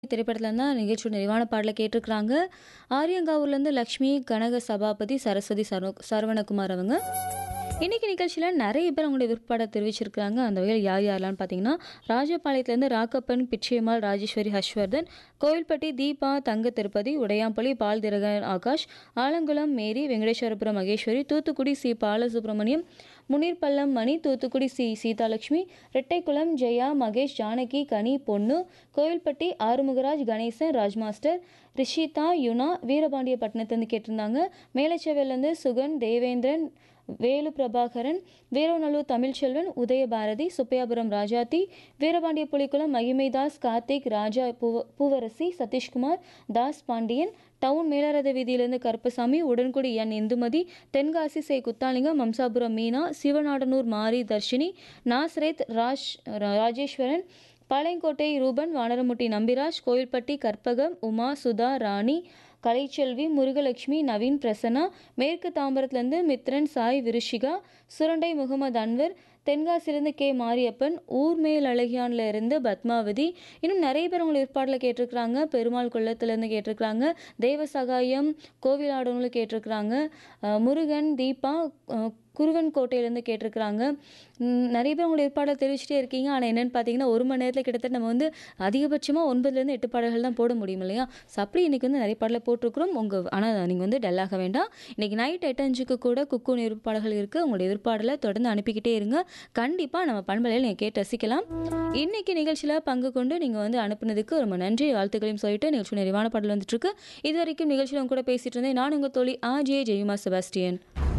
திரைப்படத்துல தான் நிகழ்ச்சியோட நிறைவான பாடல கேட்டிருக்கிறாங்க. ஆரியங்காவூர்லேருந்து லக்ஷ்மி கனக சபாபதி, சரஸ்வதி சரவ சரவணகுமார் அவங்க. இன்னைக்கு நிகழ்ச்சியில நெறைய பேர் அவங்களுடைய விருப்பப்பாட தெரிவிச்சிருக்காங்க. அந்த வகையில யார் யாரெல்லாம் பார்த்தீங்கன்னா, ராஜபாளையத்துலேருந்து Rakkappan, Pichaiammal, Rajeswari, Harshvardhan, Kovilpatti Deepa, Thanga Tirupathi, Udayampalli Paul Thilagan Akash, Alangulam Mary, Venkateswarapuram Maheswari, Thoothukudi C Balasubramaniam, Munirpallam Mani, Thoothukudi C Seethalakshmi, Rettaikulam Jaya, Mahesh, Janaki, Kani, Ponnu, Kovilpatti Arumugaraj, Ganesan, ராஜ்மாஸ்டர், Rishita, யுனா, வீரபாண்டியப்பட்டினத்துலேருந்து கேட்டிருந்தாங்க. மேலச்செவல்லேருந்து சுகன், தேவேந்திரன், வேலு பிரபாகரன், வீரநல்லூர் தமிழ்ச்செல்வன், உதயபாரதி, சுப்பையாபுரம் ராஜாத்தி, வீரபாண்டிய புலிக்குளம் மகிமைதாஸ், கார்த்திக், ராஜா பூவ பூவரசி, சதீஷ்குமார், தாஸ் பாண்டியன், டவுன் மேலரத வீதியிலிருந்து கருப்பசாமி, உடன்குடி என் இந்துமதி, தென்காசி சே குத்தாலிங்கம், மம்சாபுரம் மீனா, சிவநாடனூர் மாரி தர்ஷினி, நாசரேத் ராஜ் ராஜேஸ்வரன், பாளையங்கோட்டை ரூபன், வானரமுட்டி நம்பிராஜ், கோயில்பட்டி கற்பகம், உமா, சுதா, ராணி, கலைச்செல்வி, முருகலட்சுமி, நவீன் பிரசன்னா, மேற்கு தாம்பரத்துலேருந்து மித்ரன், சாய் விருஷிகா, சுரண்டை முகமது அன்வர், தென்காசியிலேருந்து கே மாரியப்பன், ஊர்மேல் அழகியான்ல இருந்து பத்மாவதி, இன்னும் நிறைய பேர் உங்களை விற்பாடில் கேட்டிருக்கிறாங்க. பெருமாள் கொள்ளத்துலேருந்து கேட்டிருக்கிறாங்க. தெய்வ சகாயம் கோவிலாடவங்களும் கேட்டிருக்கிறாங்க. முருகன், தீபா, குருவன் கோட்டையிலேருந்து கேட்டிருக்கிறாங்க. நிறைய பேர் உங்களை விற்பாடல் தெரிவிச்சிட்டே இருக்கீங்க. ஆனால் என்னென்னு பார்த்தீங்கன்னா, ஒரு மணி நேரத்தில் கிட்டத்தட்ட நம்ம வந்து அதிகபட்சமாக 9லேருந்து 8 பாடல்கள் தான் போட முடியும் இல்லையா? ஸோ அப்படி இன்றைக்கி வந்து நிறைய பாடல போட்டிருக்கிறோம். உங்கள் ஆனால் நீங்கள் வந்து டல்லாக வேண்டாம். இன்றைக்கி நைட் 8:05க்கு கூட குக்கூன் விருப்பாடல்கள் இருக்குது. உங்களுடைய விருப்பாடலை தொடர்ந்து அனுப்பிக்கிட்டே இருங்க. கண்டிப்பாக நம்ம பண்பலையில் நீங்கள் கேட்டு ரசிக்கலாம். இன்றைக்கி நிகழ்ச்சியில் பங்கு கொண்டு நீங்கள் வந்து அனுப்புனதுக்கு ரொம்ப நன்றி வாழ்த்துக்களையும் சொல்லிட்டு நிகழ்ச்சி நிறைவான பாடல் வந்துட்டுருக்கு. இது வரைக்கும் நிகழ்ச்சியில் உங்க கூட பேசிகிட்டு இருந்தேன் நான் உங்கள் தோழி ஆர்ஜே ஜெயுமா செபாஸ்டியன்.